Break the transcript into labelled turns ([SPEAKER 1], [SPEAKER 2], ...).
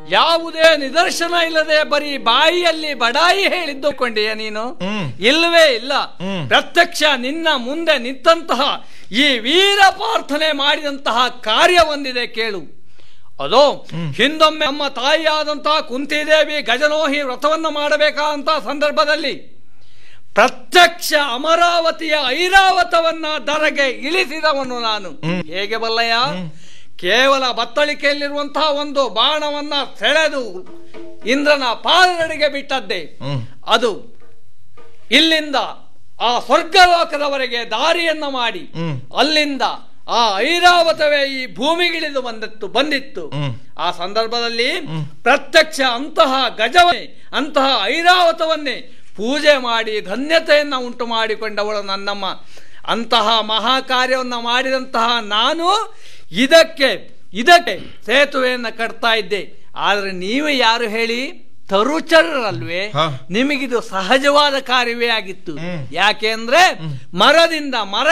[SPEAKER 1] ಯಾವುದೇ ನಿದರ್ಶನ ಇಲ್ಲದೆ ಬರೀ ಬಾಯಿಯಲ್ಲಿ ಬಡಾಯಿ ಹೇಳಿದ್ದುಕೊಂಡೆಯ ನೀನು
[SPEAKER 2] ಹ್ಮ್.
[SPEAKER 1] ಇಲ್ಲವೇ ಇಲ್ಲ
[SPEAKER 2] ಹ್ಮ್.
[SPEAKER 1] ಪ್ರತ್ಯಕ್ಷ ನಿನ್ನ ಮುಂದೆ ನಿಂತಹ ಈ ವೀರ ಪ್ರಾರ್ಥನೆ ಮಾಡಿದಂತಹ ಕಾರ್ಯ ಒಂದಿದೆ ಕೇಳು ಅದು ಹಿಂದೊಮ್ಮೆ ನಮ್ಮ ತಾಯಿಯಾದಂತಹ ಕುಂತಿದೇವಿ ಗಜನೋಹಿ ವ್ರತವನ್ನು ಮಾಡಬೇಕಾದಂತಹ ಸಂದರ್ಭದಲ್ಲಿ ಪ್ರತ್ಯಕ್ಷ ಅಮರಾವತಿಯ ಐರಾವತವನ್ನ ದರಗೆ ಇಳಿಸಿದವನು ನಾನು ಹೇಗೆ ಬಲ್ಲಯ್ಯ ಕೇವಲ ಬತ್ತಳಿಕೆಯಲ್ಲಿರುವಂತಹ ಒಂದು ಬಾಣವನ್ನ ಸೆಳೆದು ಇಂದ್ರನ ಪಾದದಡಿಗೆ ಬಿಟ್ಟದ್ದೇ
[SPEAKER 2] ಹ್ಮ್.
[SPEAKER 1] ಅದು ಇಲ್ಲಿಂದ ಆ ಸ್ವರ್ಗಲೋಕದವರೆಗೆ ದಾರಿಯನ್ನ ಮಾಡಿ
[SPEAKER 2] ಹ್ಮ್.
[SPEAKER 1] ಅಲ್ಲಿಂದ ಆ ಐರಾವತವೇ ಈ ಭೂಮಿಗಿಳಿದು ಬಂದಿತ್ತು ಬಂದಿತ್ತು
[SPEAKER 2] ಹ್ಮ್.
[SPEAKER 1] ಆ ಸಂದರ್ಭದಲ್ಲಿ ಪ್ರತ್ಯಕ್ಷ ಅಂತಹ ಗಜವೇ ಅಂತಹ ಐರಾವತವನ್ನೇ ಪೂಜೆ ಮಾಡಿ ಧನ್ಯತೆಯನ್ನ ಉಂಟು ಮಾಡಿಕೊಂಡವಳು ನನ್ನಮ್ಮ ಅಂತಹ ಮಹಾ ಕಾರ್ಯವನ್ನ ಮಾಡಿದಂತಹ ನಾನು ಇದಕ್ಕೆ ಇದಕ್ಕೆ ಸೇತುವೆಯನ್ನ ಕಟ್ತಾ ಇದ್ದೆ ಆದ್ರೆ ನೀವು ಯಾರು ಹೇಳಿ ತರುಚರರಲ್ವೇ
[SPEAKER 2] ಹಾ.
[SPEAKER 1] ನಿಮಗಿದು ಸಹಜವಾದ ಕಾರ್ಯವೇ ಆಗಿತ್ತು
[SPEAKER 2] ಹ್ಮ್.
[SPEAKER 1] ಯಾಕೆ ಅಂದ್ರೆ ಮರದಿಂದ ಮರ